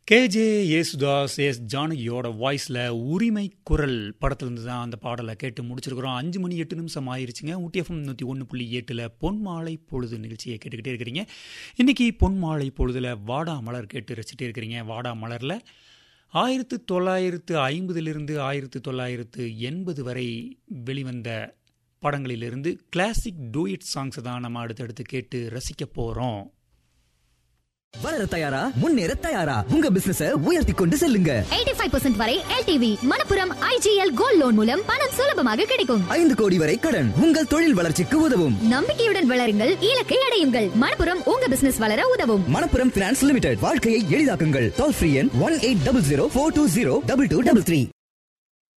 K J Yesudas S ஜானகியோட வாய்ஸில் உரிமை குரல் படத்துலேருந்து தான் அந்த பாடலை கேட்டு முடிச்சிருக்கிறோம் அஞ்சு மணி எட்டு நிமிஷம் ஆயிருச்சுங்க ஊட்டிஎஃப்எம் நூற்றி ஒன்று புள்ளி எட்டில் பொன்மாலை பொழுது நிகழ்ச்சியை கேட்டுக்கிட்டே இருக்கிறீங்க இன்றைக்கி பொன்மாலை பொழுதில் வாடா மலர் கேட்டு ரசிச்சுட்டே இருக்கிறீங்க வாடா மலரில் ஆயிரத்து தொள்ளாயிரத்து ஐம்பதிலிருந்து ஆயிரத்து தொள்ளாயிரத்து எண்பது வரை வெளிவந்த படங்களிலிருந்து கிளாசிக் டூயிட் சாங்ஸை தான் நம்ம அடுத்தடுத்து கேட்டு ரசிக்க போகிறோம் வளர தயாரா முன்னேற தயாரா உங்க பிசினஸ உயர்த்தி கொண்டு செல்லுங்க 85% வரை LTV Manappuram IGL gold loan மூலம் பணம் சுலபமாக கிடைக்கும் ஐந்து கோடி வரை கடன் உங்கள் தொழில் வளர்ச்சிக்கு உதவும் நம்பிக்கையுடன் வளருங்கள் இலக்கை அடையுங்கள் மணப்புரம் உங்க பிசினஸ் வளர உதவும் மணப்புரம் பினான்ஸ் லிமிடெட் வாழ்க்கையை எளிதாக்குங்கள் டோல் ஃப்ரீ எண் one eight double zero four two zero double two double three